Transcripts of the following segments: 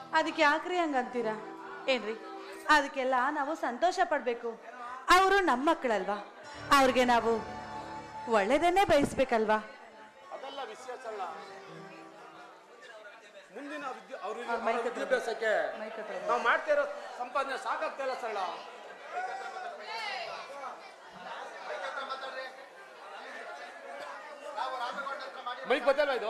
ಅದಕ್ಕೆ ಯಾಕ್ರಿ ಹಂಗಂತೀರಾ ಏನ್ರಿ ಅದಕ್ಕೆಲ್ಲ ನಾವು ಸಂತೋಷ ಪಡ್ಬೇಕು ಅವರು ನಮ್ಮ ಮಕ್ಕಳಲ್ವಾ ಅವ್ರಿಗೆ ನಾವು ಒಳ್ಳೇದನ್ನೇ ಬಯಸ್ಬೇಕಲ್ವಾ ಅದೆಲ್ಲ ವಿಷಯ ಸರಳ ಮುಂದಿನ ವಿದ್ಯೆ ಅವ್ರ ಅವ್ರಿಗೆ ಮೈಕ್ ಅವ್ರ ವಿದ್ಯಾಭ್ಯಾಸಕ್ಕೆ ಮೈಕ್ ಹತ್ರ ನಾವು ಮಾಡ್ತಾ ಇರೋ ಸಂಪಾದನೆ ಸಾಕಾಗ್ತಾ ಇಲ್ಲ ಸರಳ ಮೈಕ್ ಗೊತ್ತಲ್ವ ಇದು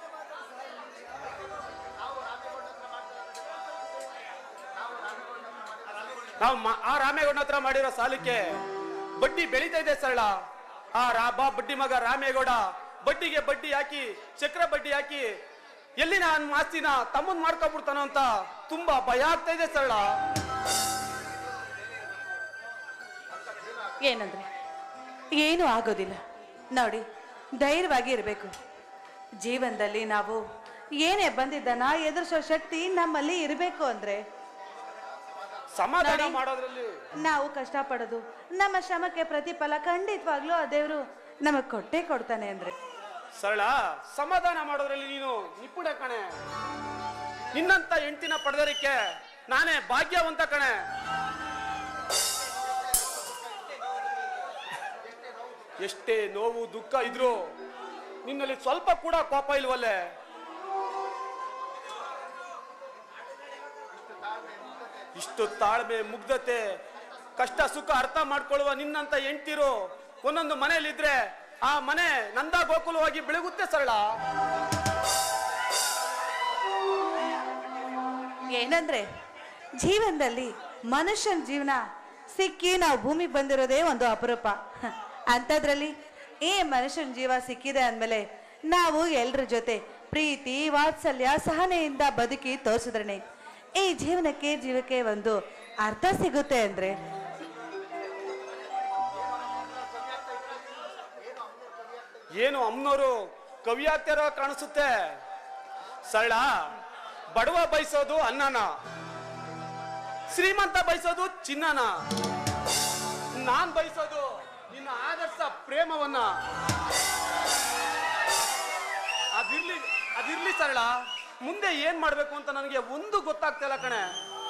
ನಾವು ಮ- ಆ ರಾಮೇಗೌಡ ಹತ್ರ ಮಾಡಿರೋ ಸಾಲಕ್ಕೆ ಬಡ್ಡಿ ಬೆಳೀತಾ ಇದೆ ಸರಳ ಆ ರಾಬ ಬಡ್ಡಿ ಮಗ ರಾಮೇಗೌಡ ಬಡ್ಡಿಗೆ ಬಡ್ಡಿ ಹಾಕಿ ಚಕ್ರ ಬಡ್ಡಿ ಹಾಕಿ ಎಲ್ಲಿ ನಾನು ಆಸ್ತಿನ ತಮ್ಮನ್ ಮಾಡ್ಕೊಬಿಡ್ತಾನೋ ಅಂತ ತುಂಬಾ ಭಯ ಆಗ್ತಾ ಇದೆ ಸರಳ ಏನಂದ್ರೆ ಏನೂ ಆಗೋದಿಲ್ಲ ನೋಡಿ ಧೈರ್ಯವಾಗಿ ಇರಬೇಕು ಜೀವನದಲ್ಲಿ ನಾವು ಏನೇ ಬಂದಿದ್ದನ ಎದುರಿಸೋ ಶಕ್ತಿ ನಮ್ಮಲ್ಲಿ ಇರಬೇಕು ಅಂದ್ರೆ ಸಮಾಧಾನ ನೋಡಿ. ಮಾಡೋದ್ರಲ್ಲಿ ನಾವು ಕಷ್ಟಪಡೋದು ನಮ್ಮ ಶ್ರಮಕ್ಕೆ ಪ್ರತಿಫಲ ಖಂಡಿತವಾಗ್ಲೂ ಆ ದೇವರು ನಮಗ್ ಕೊಟ್ಟೇ ಕೊಡ್ತಾನೆ ಅಂದ್ರೆ ಸರಳ ಸಮಾಧಾನ ಮಾಡೋದ್ರಲ್ಲಿ ನೀನು ನಿಪುಣ ಕಣೆ ನಿನ್ನಂತ ಹೆಂಡ್ತಿನ ಪಡೆದರಿಕೆ ನಾನೇ ಭಾಗ್ಯವಂತ ಕಣೆ ಎಷ್ಟೇ ನೋವು ದುಃಖ ಇದ್ರು ನಿನ್ನಲ್ಲಿ ಸ್ವಲ್ಪ ಕೂಡ ಕೋಪ ಇಲ್ವಲ್ಲೇ ಇಷ್ಟು ತಾಳ್ಮೆ ಮುಗ್ಧತೆ ಕಷ್ಟ ಸುಖ ಅರ್ಥ ಮಾಡ್ಕೊಳ್ಳುವ ನಿನ್ನಂತ ಹೆಂಡ್ತಿರು ಒಂದೊಂದು ಮನೆಯಲ್ಲಿದ್ರೆ ಆ ಮನೆ ನಂದ ಗೋಕುಲವಾಗಿ ಬೆಳಗುತ್ತೆ ಸರಳ ಏನಂದ್ರೆ ಜೀವನದಲ್ಲಿ ಮನುಷ್ಯನ ಜೀವನ ಸಿಕ್ಕಿ ನಾವು ಭೂಮಿಗೆ ಬಂದಿರೋದೇ ಒಂದು ಅಪರೂಪ ಹ, ಅಂಥದ್ರಲ್ಲಿ ಈ ಮನುಷ್ಯನ ಜೀವ ಸಿಕ್ಕಿದೆ ಅಂದಮೇಲೆ ನಾವು ಎಲ್ರ ಜೊತೆ ಪ್ರೀತಿ ವಾತ್ಸಲ್ಯ ಸಹನೆಯಿಂದ ಬದುಕಿ ತೋರಿಸಿದ್ರನೆ ಈ ಜೀವನಕ್ಕೆ ಜೀವಕ್ಕೆ ಒಂದು ಅರ್ಥ ಸಿಗುತ್ತೆ ಅಂದ್ರೆ ಏನು ಅಮ್ಮನವರು ಕವಿಯಾಗ್ತಿರೋ ಕಾಣಿಸುತ್ತೆ ಸರಳ ಬಡವ ಬಯಸೋದು ಅನ್ನನ ಶ್ರೀಮಂತ ಬಯಸೋದು ಚಿನ್ನನ ನಾನ್ ಬಯಸೋದು ನಿನ್ನ ಆದರ್ಶ ಪ್ರೇಮವನ್ನ ಅದಿರ್ಲಿ ಅದಿರ್ಲಿ ಸರಳ ಮುಂದೆ ಏನ್ ಮಾಡ್ಬೇಕು ಅಂತ ನನಗೆ ಒಂದು ಗೊತ್ತಾಗ್ತಾ ಇಲ್ಲ ಕಣೆ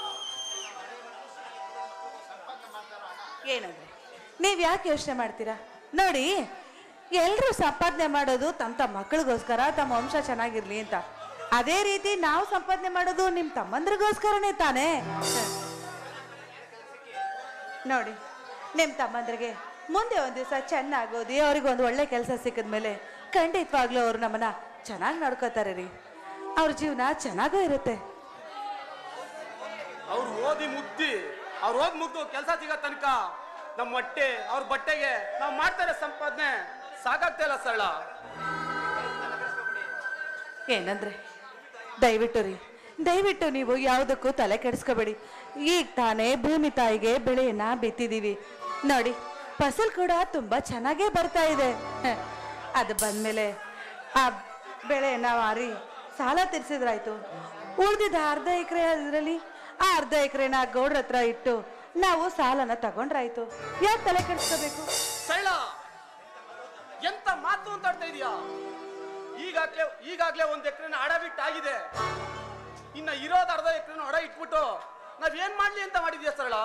ಏನಂದ್ರೆ ನೀವ್ ಯಾಕೆ ಯೋಚನೆ ಮಾಡ್ತೀರಾ ನೋಡಿ ಎಲ್ರೂ ಸಂಪಾದನೆ ಮಾಡೋದು ತಮ್ಮ ತಮ್ಮ ಮಕ್ಕಳಿಗೋಸ್ಕರ ತಮ್ಮ ವಂಶ ಚೆನ್ನಾಗಿರ್ಲಿ ಅಂತ ಅದೇ ರೀತಿ ನಾವು ಸಂಪಾದನೆ ಮಾಡೋದು ನಿಮ್ ತಮ್ಮಂದ್ರಿಗೋಸ್ಕರನೇ ತಾನೇ ನೋಡಿ ನಿಮ್ ತಮ್ಮಂದ್ರಿಗೆ ಮುಂದೆ ಒಂದ್ ದಿವಸ ಚೆನ್ನಾಗಿ ಓದಿ ಅವ್ರಿಗೆ ಒಂದು ಒಳ್ಳೆ ಕೆಲಸ ಸಿಕ್ಕಿದ್ಮೇಲೆ ಖಂಡಿತವಾಗ್ಲೂ ಅವ್ರು ನಮ್ಮನ್ನ ಚೆನ್ನಾಗಿ ನೋಡ್ಕೋತಾರೆ ರೀ ಅವ್ರ ಜೀವನ ಚೆನ್ನಾಗೂ ಇರುತ್ತೆ ಅವ್ರು ಓದಿ ಮುಗ್ದಿ ಅವ್ರು ಓದ್ ಮುಗ್ದು ಕೆಲಸ ಸಿಗೋ ತನಕ ನಮ್ಮ ಹೊಟ್ಟೆ ಅವ್ರ ಬಟ್ಟೆಗೆ ನಾವು ಮಾಡ್ತಾರೆ ಸಂಪಾದನೆ ಸಾಕಾಗ್ತಾ ಇಲ್ಲ ಸರಳ ಏನಂದ್ರೆ ದಯವಿಟ್ಟು ರೀ ದಯವಿಟ್ಟು ನೀವು ಯಾವುದಕ್ಕೂ ತಲೆ ಕೆಡಿಸ್ಕೋಬೇಡಿ ಈಗ ತಾನೇ ಭೂಮಿ ತಾಯಿಗೆ ಬೆಳೆಯನ್ನ ಬಿತ್ತಿದೀವಿ ನೋಡಿ ಫಸಲ್ ಕೂಡ ತುಂಬಾ ಚೆನ್ನಾಗೇ ಬರ್ತಾ ಇದೆ ಹ, ಅದು ಬಂದ್ಮೇಲೆ ಆ ಬೆಳೆಯನ್ನ ಮಾರಿ ಸಾಲ ತೀರ್ಸಿದ್ರಾಯ್ತು ಉಳ್ದಿದ್ದ ಅರ್ಧ ಎಕರೆ ಇದರಲ್ಲಿ ಆ ಅರ್ಧ ಎಕರೆನ ಗೌಡ್ರ ಹತ್ರ ಇಟ್ಟು ನಾವು ಸಾಲನ ತಗೊಂಡ್ರಾಯ್ತು ಯಾಕೆ ತಲೆ ಕೆಡಿಸ್ಕೋಬೇಕು ಸರಳ ಎಂತ ಮಾತು ಅಂತ ಆಡ್ತಾ ಇದೀಯಾ ಈಗಾಗ್ಲೇ ಈಗಾಗ್ಲೇ ಒಂದ್ ಎಕರೆನ ಅಡ ಬಿಟ್ಟಾಗಿದೆ ಇನ್ನ ಇರೋದ್ ಅರ್ಧ ಎಕರೆನ ಅಡ ಇಟ್ಬಿಟ್ಟು ನಾವ್ ಏನ್ ಮಾಡ್ಲಿ ಅಂತ ಮಾಡಿದ್ಯಾ ಸರಳ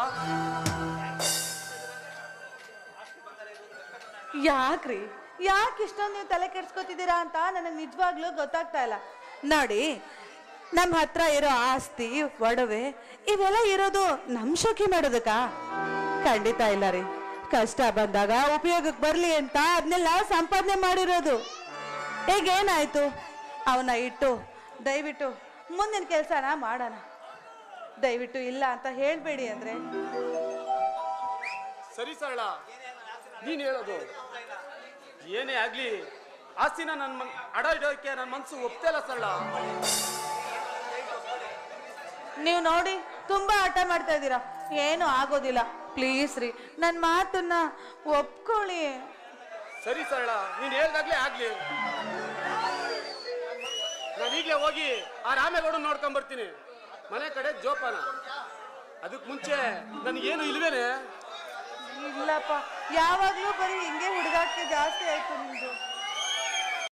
ಯಾಕ್ರಿ ಯಾಕೆ ಇಷ್ಟೊಂದು ನೀವು ತಲೆ ಕೆಡ್ಸ್ಕೊತಿದ್ದೀರಾ ಅಂತ ನನಗೆ ನಿಜವಾಗ್ಲೂ ಗೊತ್ತಾಗ್ತಾ ಇಲ್ಲ ನೋಡಿ ನಮ್ಮ ಹತ್ರ ಇರೋ ಆಸ್ತಿ ಒಡವೆ ಇವೆಲ್ಲ ಇರೋದು ನಮ್ ಶೋಕಿ ಮಾಡೋದಕ್ಕ ಖಂಡಿತ ಇಲ್ಲ ರೀ ಕಷ್ಟ ಬಂದಾಗ ಉಪಯೋಗಕ್ಕೆ ಬರ್ಲಿ ಅಂತ ಅದನ್ನೆಲ್ಲ ಸಂಪಾದನೆ ಮಾಡಿರೋದು ಈಗ ಏನಾಯ್ತು ಅವನ್ನ ಇಟ್ಟು ದಯವಿಟ್ಟು ಮುಂದಿನ ಕೆಲಸನ ಮಾಡೋಣ ದಯವಿಟ್ಟು ಇಲ್ಲ ಅಂತ ಹೇಳ್ಬೇಡಿ ಅಂದ್ರೆ ಸರಿ ಸರಳ ನೀನ್ ಹೇಳೋದು ಏನೇ ಆಗ್ಲಿ ಆಸ್ತಿನ ನನ್ ಮನ್ ಅಡ ಇಡೋಕೆ ನನ್ನ ಮನ್ಸು ಒಪ್ತಾ ಇಲ್ಲ ಸರಳ ನೀವು ನೋಡಿ ತುಂಬಾ ಆಟ ಮಾಡ್ತಾ ಇದ್ದೀರಾ ಏನು ಆಗೋದಿಲ್ಲ ಪ್ಲೀಸ್ ರೀ ನನ್ನ ಮಾತನ್ನ ಒಪ್ಕೊಳ್ಳಿ ಸರಿ ಸರಳ ನೀನ್ ಹೇಳ್ದಾಗ್ಲೇ ಆಗ್ಲಿ ನಾನು ಈಗಲೇ ಹೋಗಿ ಆ ರಾಮೇಗೌಡ ನೋಡ್ಕೊಂಡ್ ಬರ್ತೀನಿ ಮನೆ ಕಡೆ ಜೋಪಾನ ಅದಕ್ ಮುಂಚೆ ನನಗೇನು ಇಲ್ವೇನೆ ಇಲ್ಲಪ್ಪ ಯಾವಾಗ್ಲೂ ಬರೀ ಹಿಂಗೆ ಹುಡುಗಾಟ ಜಾಸ್ತಿ ಆಯ್ತು ನಿಮ್ದು